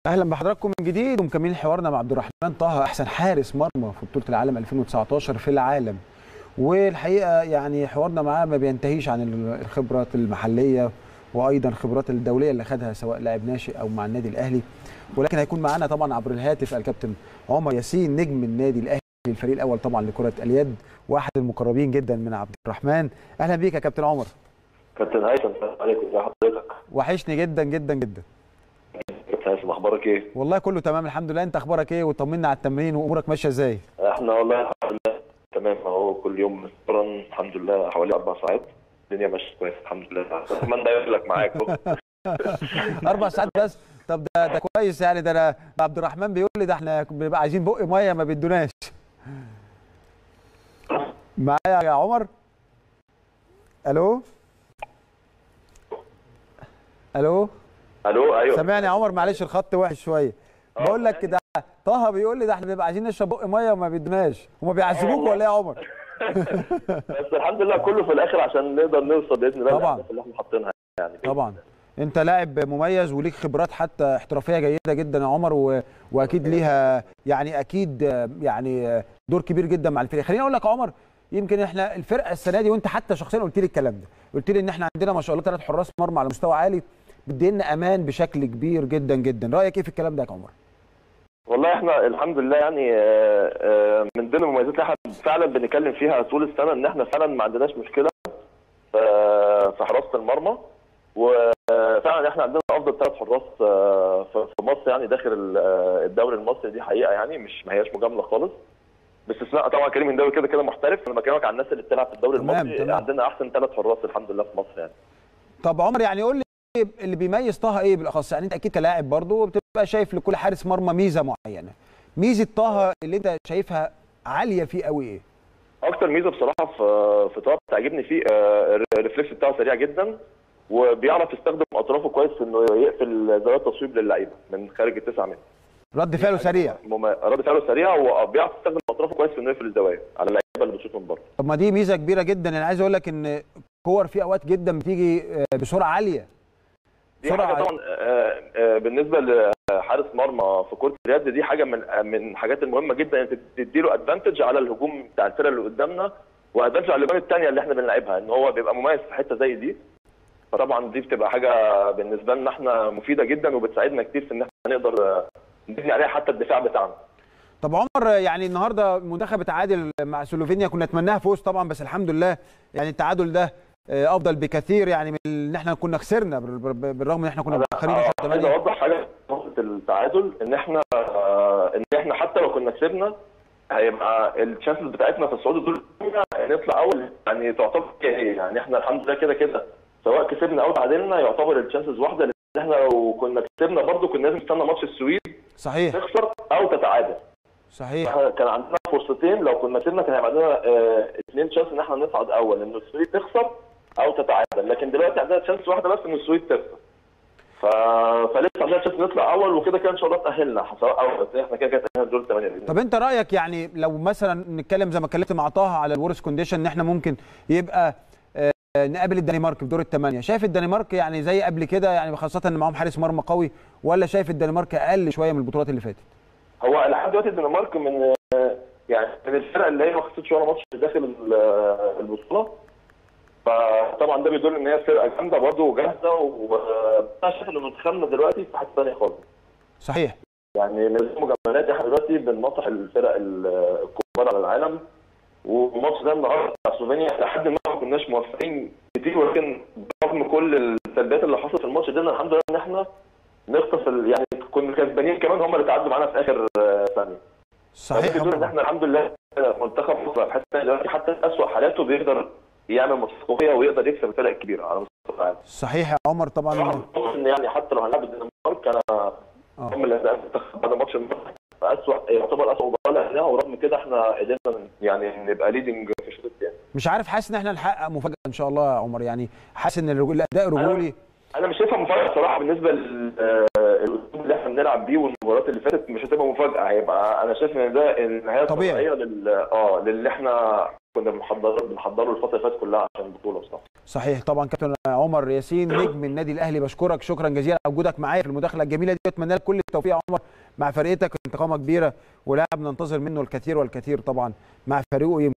اهلا بحضراتكم من جديد ومكملين حوارنا مع عبد الرحمن طه احسن حارس مرمى في بطوله العالم 2019 في العالم والحقيقه يعني حوارنا معاه ما بينتهيش عن الخبرات المحليه وايضا الخبرات الدوليه اللي خدها سواء لاعب ناشئ او مع النادي الاهلي ولكن هيكون معانا طبعا عبر الهاتف الكابتن عمر ياسين نجم النادي الاهلي الفريق الاول طبعا لكره اليد واحد المقربين جدا من عبد الرحمن اهلا بيك يا كابتن عمر كابتن هيثم السلام عليكم ازي حضرتك وحشني جدا جدا جدا كابتن هيثم اخبارك ايه والله كله تمام الحمد لله انت اخبارك ايه وطمنا على التمرين وامورك ماشيه ازاي احنا والله الحمد لله تمام اهو كل يوم بنتمرن الحمد لله حوالي اربع ساعات الدنيا ماشيه كويس الحمد لله اتمنى يقول معاك اربع ساعات بس طب ده ده كويس يعني ده انا ده عبد الرحمن بيقول لي ده احنا بنبقى عايزين بق ميه ما بيدوناش معايا يا عمر الو الو الو ايوه سامعني يا عمر معلش الخط وحش شويه بقول لك ده طه بيقول لي ده احنا بنبقى عايزين نشرب بق ميه وما بيدوناش هما بيعذبوك ولا ايه يا عمر بس الحمد لله كله في الاخر عشان نقدر نوصل باذن الله طبعا. للأهداف اللي احنا حاطينها يعني طبعا انت لاعب مميز وليك خبرات حتى احترافيه جيده جدا يا عمر و... واكيد ليها يعني اكيد يعني دور كبير جدا مع الفريق خليني اقول لك يا عمر يمكن احنا الفرقه السنه دي وانت حتى شخصيا قلت لي الكلام ده قلت لي ان احنا عندنا ما شاء الله ثلاث حراس مرمى على مستوى عالي بيدينا امان بشكل كبير جدا جدا رايك ايه في الكلام ده يا عمر والله احنا الحمد لله يعني آه، آه، من ضمن المميزات اللي احنا فعلا بنتكلم فيها طول السنه ان احنا فعلا ما عندناش مشكله في في حراسه المرمى وفعلا احنا عندنا افضل ثلاث حراس آه، في في مصر يعني داخل ال- آه، الدوري المصري دي حقيقه يعني مش ما هياش مجامله خالص باستثناء طبعا كريم هنداوي كده كده محترف انا بكلمك عن الناس اللي بتلعب في الدوري تمام، المصري تمام. عندنا احسن ثلاث حراس الحمد لله في مصر يعني طب عمر يعني قول لي اللي بيميز طه ايه بالاخص يعني انت اكيد كلاعب برضه بتبقى شايف لكل حارس مرمى ميزه معينه ميزه طه اللي انت شايفها عاليه فيه قوي ايه اكتر ميزه بصراحه في في طه بتعجبني فيه آه، الريفلكس بتاعه سريع جدا وبيعرف يستخدم اطرافه كويس في انه يقفل زوايا التصويب للعيبه من خارج التسعه متر رد فعله سريع مم... رد فعله سريع وبيعرف يستخدم اطرافه كويس في انه يقفل الزوايا على اللعيبه اللي بتشوط من بره طب ما دي ميزه كبيره جدا انا عايز اقول لك ان كور في اوقات جدا بتيجي آه، بسرعه عاليه دي حاجه بسرعه طبعا آه، آه، بالنسبه لحارس مرمى في كره اليد دي حاجه من آه، من الحاجات المهمه جدا انت تديله ادفانتج على الهجوم بتاع الفرقه اللي قدامنا وادفانتج على الاجوان الثانيه اللي احنا بنلعبها ان هو بيبقى مميز في حته زي دي فطبعا دي بتبقى حاجه بالنسبه لنا احنا مفيده جدا وبتساعدنا كتير في ان احنا نقدر آه، نبني عليها حتى الدفاع بتاعنا طب عمر آه، يعني النهارده المنتخب اتعادل مع سلوفينيا كنا نتمناها فوز طبعا بس الحمد لله يعني التعادل ده آه، افضل بكثير يعني من ان احنا كنا خسرنا بال- بال- بالرغم ان احنا كنا متاخرين آه، في عايز 8 اوضح حاجه في نقطه التعادل ان احنا آه، ان احنا حتى لو كنا كسبنا هيبقى الشانسز بتاعتنا في الصعود دول نطلع اول يعني تعتبر هي هي. يعني احنا الحمد لله كده كده سواء كسبنا او تعادلنا يعتبر الشانسز واحده لان احنا لو كنا كسبنا برضه كنا لازم نستنى ماتش السويد صحيح تخسر او تتعادل صحيح احنا كان عندنا فرصتين لو كنا كسبنا كان هيبقى عندنا آه، اثنين شانس ان احنا نصعد اول ان السويد تخسر او تتعادل لكن دلوقتي عندنا شانس واحده بس ان السويد تخسر ف... فلسه عندنا شانس نطلع اول وكده كده ان شاء الله تاهلنا سواء اول بس احنا كده كده تاهلنا دور الثمانيه بإذن طب انت رايك يعني لو مثلا نتكلم زي ما اتكلمت مع طه على الورس كونديشن ان احنا ممكن يبقى آه، نقابل الدنمارك في دور الثمانيه شايف الدنمارك يعني زي قبل كده يعني خاصه ان معاهم حارس مرمى قوي ولا شايف الدنمارك اقل شويه من البطولات اللي فاتت هو لحد دلوقتي الدنمارك من آه، يعني من الفرق اللي هي ما خسرتش ولا ماتش داخل ال- آه، البطوله فطبعا ده بيدل ان هي فرقه جامده برضه وجاهزه وانا شايف ان منتخبنا دلوقتي في حته ثانيه خالص صحيح يعني نظام مجاملات احنا دلوقتي بننصح الفرق ال- الكبار على العالم والماتش ده النهارده بتاع سلوفينيا لحد ما ما كناش موفقين كتير ولكن برغم كل السلبيات اللي حصلت في الماتش ده الحمد لله ان احنا نخطف ال- يعني كنا كسبانين كمان هم اللي تعادلوا معانا في اخر آه، ثانيه صحيح فده بيدل ان احنا الحمد لله منتخب مصر في حته ثانيه دلوقتي حتى في اسوء حالاته بيقدر يعمل ماتشات قويه ويقدر يكسب الفرق الكبيره على مستوى العالم صحيح يا عمر طبعا طبعا ان يعني حتى لو هنلعب الدنمارك انا آه. هم اللي هنلعب المنتخب بعد ماتش المنتخب فاسوء يعتبر اسوء مباراه لنا ورغم كده احنا قدرنا يعني نبقى ليدنج في الشوط الثاني مش عارف حاسس ان احنا نحقق مفاجاه ان شاء الله يا عمر يعني حاسس ان الرجو- الاداء الرجولي انا مش شايفها مفاجاه بصراحه بالنسبه للاسلوب اللي احنا بنلعب بيه والمباريات اللي فاتت مش هتبقى مفاجاه هيبقى انا شايف ان ده النهايه طبيعي. الطبيعيه لل اه للي احنا كنا بنحضر بنحضره الفتره اللي فاتت كلها عشان البطوله بصراحه صحيح طبعا كابتن عمر ياسين نجم النادي الاهلي بشكرك شكرا جزيلا على وجودك معايا في المداخله الجميله دي واتمنى لك كل التوفيق يا عمر مع فرقتك انت قامه كبيره ولاعب ننتظر منه الكثير والكثير طبعا مع فريقه